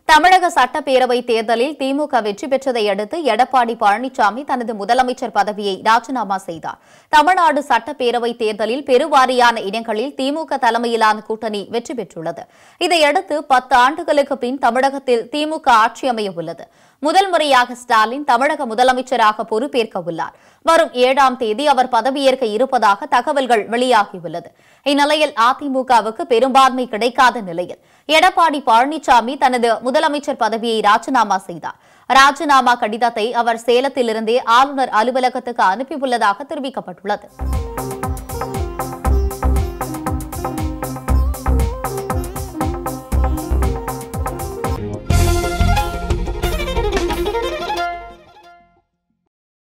தமிழக சட்டப்பேரவை தேர்தலில் திமுக வெற்றி பெற்றதை அடுத்து எடப்பாடி பழனிசாமி தனது முதலமைச்சர் பதவியை ராஜினாமா செய்தார் தமிழ்நாடு சட்டப்பேரவை தேர்தலில் பெருவாரியான இடங்களில் திமுக தலைமையிலான கூட்டணி வெற்றி பெற்றுள்ளது இதையடுத்து பத்து ஆண்டுகளுக்கு பின் தமிழகத்தில் திமுக ஆட்சி அமைய உள்ளது முதல் முறையாக ஸ்டாலின் தமிழக முதலமைச்சராக பொறுப்பேற்க உள்ளார் வரும் ஏழாம் தேதி அவர் பதவியேற்க இருப்பதாக தகவல்கள் வெளியாகியுள்ளது இந்நிலையில் அதிமுகவுக்கு பெரும்பான்மை கிடைக்காத நிலையில் எடப்பாடி பழனிசாமி தனது முதலமைச்சர் பதவியை ராஜினாமா செய்தார் ராஜினாமா கடிதத்தை அவர் சேலத்திலிருந்தே ஆளுநர் அலுவலகத்துக்கு அனுப்பியுள்ளதாக தெரிவிக்கப்பட்டுள்ளது